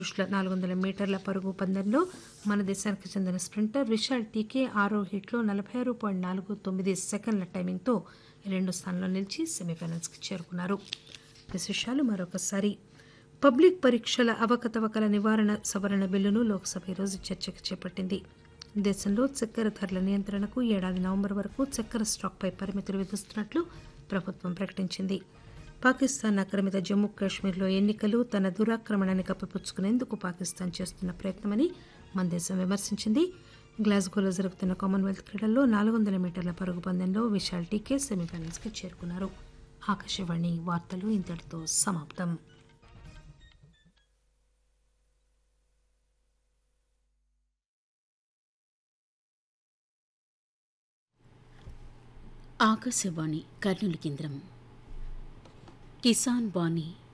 పురుషుల నాలుగు వందల మీటర్ల పరుగు పందెంలో మన దేశానికి చెందిన స్ప్రింటర్ విశాల్ టీకే ఆరో హిట్లో నలభై ఆరు పాయింట్ నాలుగు తొమ్మిది సెకండ్ల టైమింగ్తో రెండు స్థానంలో నిలిచి సెమీఫైనల్స్కి చేరుకున్నారు విశేషాలు మరొకసారి పబ్లిక్ పరీక్షల అవకతవకల నివారణ సవరణ బిల్లును లోక్సభ ఈరోజు చర్చకు చేపట్టింది దేశంలో చక్కెర ధరల నియంత్రణకు ఏడాది నవంబర్ వరకు చక్కెర స్టాక్పై పరిమితులు విధిస్తున్నట్లు ప్రభుత్వం ప్రకటించింది పాకిస్తాన్ ఆక్రమిత జమ్మూ కాశ్మీర్లో ఎన్నికలు తన దురాక్రమణని కప్పిపుచ్చుకునేందుకు పాకిస్తాన్ చేస్తున్న ప్రయత్నమని మన దేశం విమర్శించింది గ్లాస్గోలో జరుగుతున్న కామన్వెల్త్ క్రీడల్లో నాలుగు వందల మీటర్ల పరుగు పందెంలో విశాల్ టీకే సెమీఫైనల్స్కి చేరుకున్నారు ఆకాశవాణి వార్తలు ఇంతటితో సమాప్తం ఆకాశవాణి కర్నూలు కేంద్రం కిసాన్ బాణి